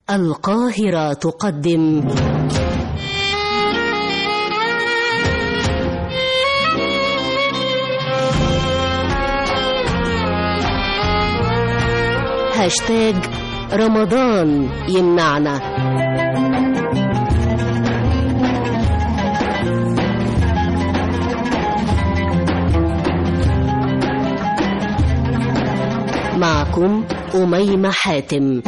القاهرة تقدم هاشتاج رمضان يمنعنا معكم أميمة حاتم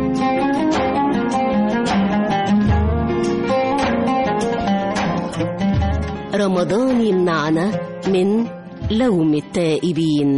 رمضان يمنعنا من لوم التائبين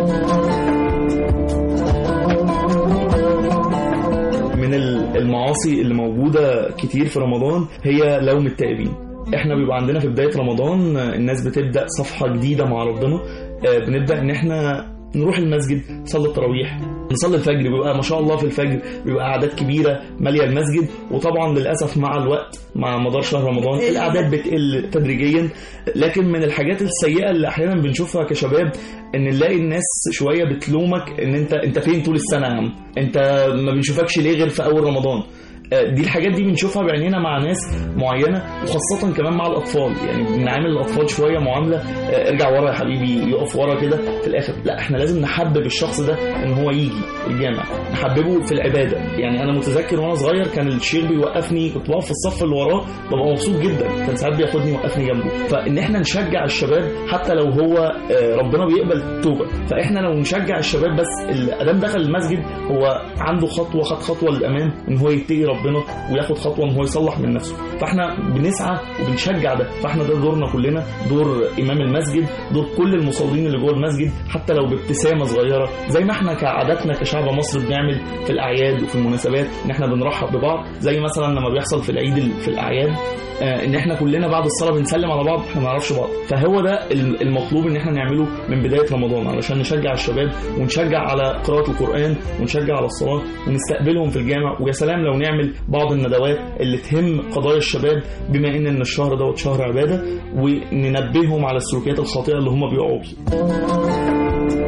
من المعاصي اللي موجودة كتير في رمضان هي لوم التائبين احنا بيبقى عندنا في بداية رمضان الناس بتبدأ صفحة جديدة مع ربنا بنبدأ ان احنا نروح المسجد نصلي التراويح نصلي الفجر بيبقى ما شاء الله في الفجر بيبقى اعداد كبيره ماليه المسجد وطبعا للاسف مع الوقت مع مدار شهر رمضان الاعداد بتقل تدريجيا لكن من الحاجات السيئه اللي احيانا بنشوفها كشباب ان نلاقي الناس شويه بتلومك ان انت انت فين طول السنه يا عم انت ما بنشوفكش ليه غير في اول رمضان دي الحاجات دي بنشوفها بعينينا مع ناس معينه وخاصه كمان مع الاطفال يعني بنعامل الاطفال شويه معامله ارجع ورا يا حبيبي يقف ورا كده في الاخر لا احنا لازم نحبب الشخص ده ان هو يجي الجامع نحببه في العباده يعني انا متذكر وانا صغير كان الشيخ بيوقفني كنت بقف في الصف اللي وراه ببقى مبسوط جدا كان ساعات بياخدني يوقفني جنبه فان احنا نشجع الشباب حتى لو هو ربنا بيقبل التوبه فاحنا لو نشجع الشباب بس ادام دخل المسجد هو عنده خطوه خد خطوه للامام ان هو يتقي ربنا وياخد خطوه ان هو يصلح من نفسه فاحنا بنسعى وبنشجع ده فاحنا ده دورنا كلنا دور امام المسجد دور كل المصلين اللي جوه المسجد حتى لو بابتسامه صغيره زي ما احنا كعاداتنا كشعب مصر بنعمل في الاعياد وفي المناسبات ان احنا بنرحب ببعض زي مثلا لما بيحصل في العيد في الاعياد آه ان احنا كلنا بعد الصلاه بنسلم على بعض احنا ما نعرفش بعض فهو ده المطلوب ان احنا نعمله من بدايه رمضان علشان نشجع الشباب ونشجع على قراءه القران ونشجع على الصلاه ونستقبلهم في الجامع ويا سلام لو نعمل بعض الندوات اللي تهم قضايا الشباب بما ان ان الشهر دوت شهر عباده وننبههم على السلوكيات الخاطئه اللي هم بيقعوا فيها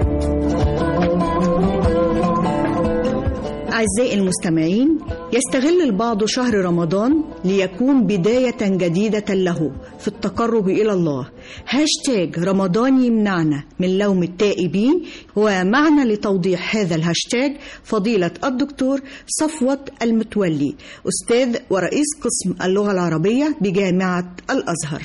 أعزائي المستمعين يستغل البعض شهر رمضان ليكون بداية جديدة له في التقرب إلى الله هاشتاج رمضان يمنعنا من لوم التائبين ومعنا لتوضيح هذا الهاشتاج فضيلة الدكتور صفوة المتولي أستاذ ورئيس قسم اللغة العربية بجامعة الأزهر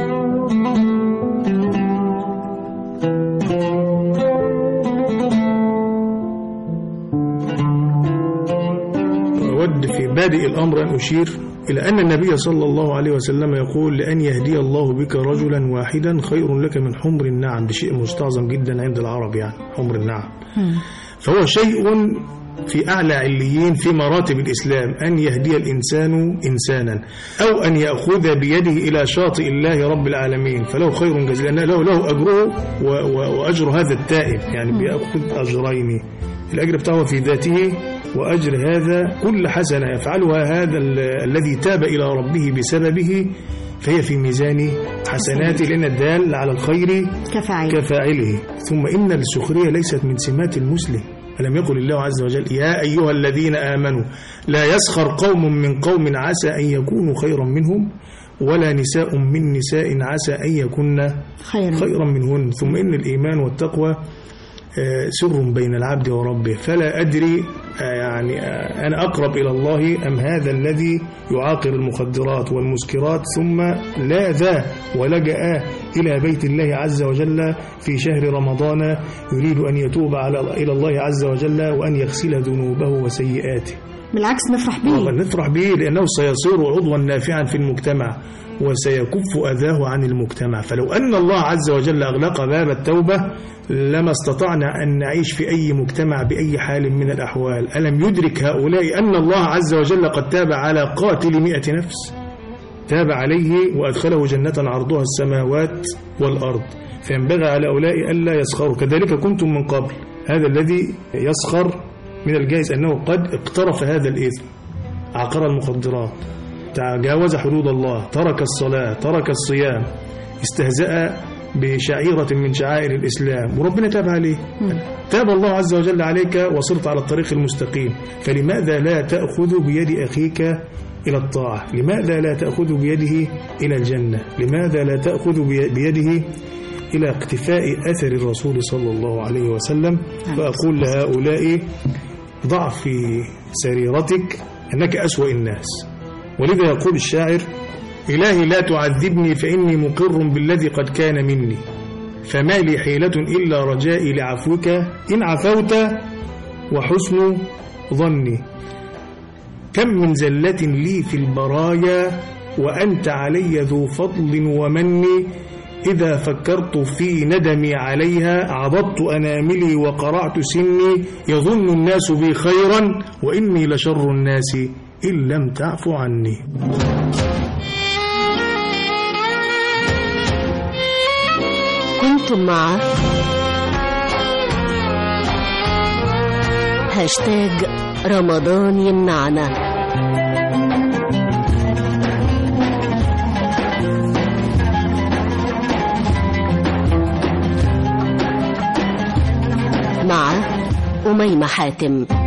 أود في بادئ الأمر أن أشير إلى أن النبي صلى الله عليه وسلم يقول لأن يهدي الله بك رجلا واحدا خير لك من حمر النعم ده شيء مستعظم جدا عند العرب يعني حمر النعم فهو شيء في أعلى عليين في مراتب الإسلام أن يهدي الإنسان إنسانا أو أن يأخذ بيده إلى شاطئ الله رب العالمين فله خير جزيل لأن له, له أجره وأجر هذا التائب يعني بيأخذ أجرين الأجر بتاعه في ذاته وأجر هذا كل حسنة يفعلها هذا الذي تاب إلى ربه بسببه فهي في ميزان حسناته لأن الدال على الخير كفاعل. كفاعله ثم إن السخرية ليست من سمات المسلم ألم يقل الله عز وجل يا أيها الذين آمنوا لا يسخر قوم من قوم عسى أن يكونوا خيرا منهم ولا نساء من نساء عسى أن يكن خيرا, خيرا منهن ثم إن الإيمان والتقوى سر بين العبد وربه فلا أدري يعني أنا أقرب إلى الله أم هذا الذي يعاقر المخدرات والمسكرات ثم لاذا ولجأ إلى بيت الله عز وجل في شهر رمضان يريد أن يتوب على إلى الله عز وجل وأن يغسل ذنوبه وسيئاته بالعكس نفرح به نفرح به لأنه سيصير عضوا نافعا في المجتمع وسيكف أذاه عن المجتمع فلو أن الله عز وجل أغلق باب التوبة لما استطعنا أن نعيش في أي مجتمع بأي حال من الأحوال ألم يدرك هؤلاء أن الله عز وجل قد تاب على قاتل مئة نفس تاب عليه وأدخله جنة عرضها السماوات والأرض فينبغي على هؤلاء ألا يسخروا كذلك كنتم من قبل هذا الذي يسخر من الجائز أنه قد اقترف هذا الإثم عقر المخدرات تجاوز حدود الله ترك الصلاة ترك الصيام استهزأ بشعيرة من شعائر الإسلام وربنا تاب عليه تاب الله عز وجل عليك وصرت على الطريق المستقيم فلماذا لا تأخذ بيد أخيك إلى الطاعة لماذا لا تأخذ بيده إلى الجنة لماذا لا تأخذ بي- بيده إلى اقتفاء أثر الرسول صلى الله عليه وسلم فأقول لهؤلاء ضع في سريرتك أنك أسوأ الناس ولذا يقول الشاعر إلهي لا تعذبني فإني مقر بالذي قد كان مني فما لي حيلة إلا رجائي لعفوك إن عفوت وحسن ظني كم من زلة لي في البرايا وأنت علي ذو فضل ومن إذا فكرت في ندمي عليها عضبت أناملي وقرعت سني يظن الناس بي خيرا وإني لشر الناس إن لم تعف عني كنتم مع هاشتاج رمضان يمنعنا مع أميمة حاتم